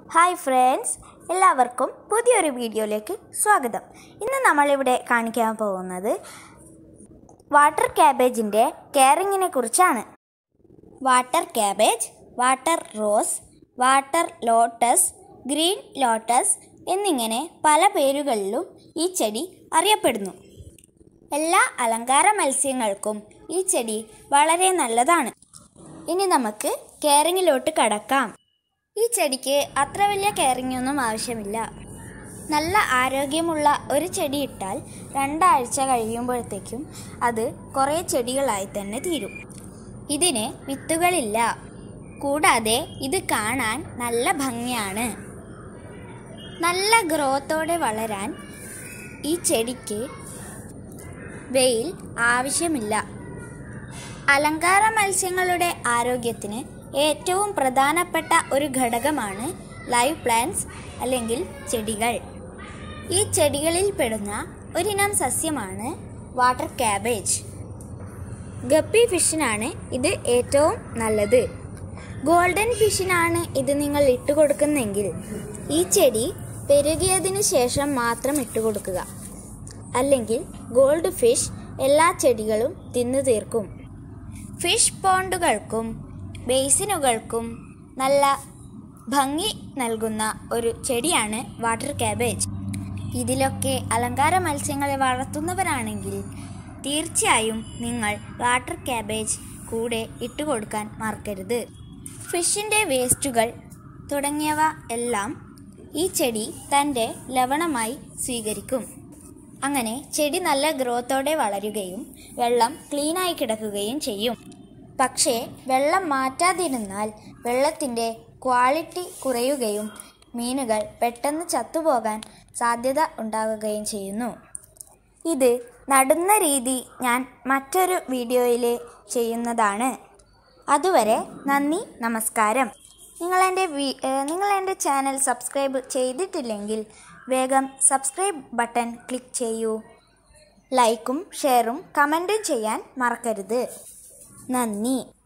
hi friends എല്ലാവർക്കും പുതിയൊരു വീഡിയോയിലേക്ക് സ്വാഗതം ഇന്ന് നമ്മളിവിടെ കാണിക്കാൻ പോകുന്നത് വാട്ടർ ക്യാബേജിൻ്റെ കെയറിങ്ങിനെ കുറിച്ചാണ് water cabbage water rose water lotus green lotus എന്നിങ്ങനെ പല പേരുകളിലും ഈ ചെടി അറിയപ്പെടുന്നു എല്ലാ അലങ്കാര മത്സ്യങ്ങൾക്കും ഈ ചെടി വളരെ നല്ലതാണ് ഇനി നമുക്ക് കെയറിങ്ങിലോട്ട് കടക്കാം ഈ ചെടിക്ക് അത്ര വലിയ കെയറിംഗ് ഒന്നും ആവശ്യമില്ല നല്ല ആരോഗ്യമുള്ള ഒരു ചെടി ഇട്ടാൽ രണ്ടാഴ്ച കഴിയുമ്പോഴത്തേക്കും അത് കുറേ ചെടികളായി തന്നെ തീരും ഇതിന് വിത്തുകളില്ല കൂടാതെ ഇത് കാണാൻ നല്ല ഭംഗിയാണ് നല്ല ഗ്രോത്തോടെ വളരാൻ ഈ ചെടിക്ക് വെയിൽ ആവശ്യമില്ല അലങ്കാര മത്സ്യങ്ങളുടെ ആരോഗ്യത്തിന് ഏറ്റവും പ്രധാനപ്പെട്ട ഒരു ഘടകമാണ് ലൈവ് പ്ലാന്റ്സ് അല്ലെങ്കിൽ ചെടികൾ ഈ ചെടികളിൽ പെടുന്ന ഒരിനം സസ്യമാണ് വാട്ടർ ക്യാബേജ് ഗപ്പി ഫിഷിനാണ് ഇത് ഏറ്റവും നല്ലത് ഗോൾഡൻ ഫിഷിനാണ് ഇത് നിങ്ങൾ ഇട്ടുകൊടുക്കുന്നെങ്കിൽ ഈ ചെടി പെരുകിയതിന് ശേഷം മാത്രം ഇട്ടുകൊടുക്കുക അല്ലെങ്കിൽ ഗോൾഡ് ഫിഷ് എല്ലാ ചെടികളും തിന്നു തീർക്കും ഫിഷ് പോണ്ടുകൾക്കും ബേസിനുകൾക്കും നല്ല ഭംഗി നൽകുന്ന ഒരു ചെടിയാണ് വാട്ടർ ക്യാബേജ് ഇതിലൊക്കെ അലങ്കാര മത്സ്യങ്ങളെ വളർത്തുന്നവരാണെങ്കിൽ തീർച്ചയായും നിങ്ങൾ വാട്ടർ ക്യാബേജ് കൂടെ ഇട്ടുകൊടുക്കാൻ മറക്കരുത് ഫിഷിൻ്റെ വേസ്റ്റുകൾ തുടങ്ങിയവ എല്ലാം ഈ ചെടി തൻ്റെ ലവണമായി സ്വീകരിക്കും അങ്ങനെ ചെടി നല്ല ഗ്രോത്തോടെ വളരുകയും വെള്ളം ക്ലീനായി കിടക്കുകയും ചെയ്യും പക്ഷേ വെള്ളം മാറ്റാതിരുന്നാൽ വെള്ളത്തിൻ്റെ ക്വാളിറ്റി കുറയുകയും മീനുകൾ പെട്ടെന്ന് ചത്തുപോകാൻ സാധ്യത ഉണ്ടാകുകയും ചെയ്യുന്നു ഇത് നടുന്ന രീതി ഞാൻ മറ്റൊരു വീഡിയോയിൽ ചെയ്യുന്നതാണ് അതുവരെ നന്ദി നമസ്കാരം നിങ്ങളെൻ്റെ വീ നിങ്ങളെൻ്റെ ചാനൽ സബ്സ്ക്രൈബ് ചെയ്തിട്ടില്ലെങ്കിൽ വേഗം സബ്സ്ക്രൈബ് ബട്ടൺ ക്ലിക്ക് ചെയ്യൂ ലൈക്കും ഷെയറും കമൻറ്റും ചെയ്യാൻ മറക്കരുത് നന്ദി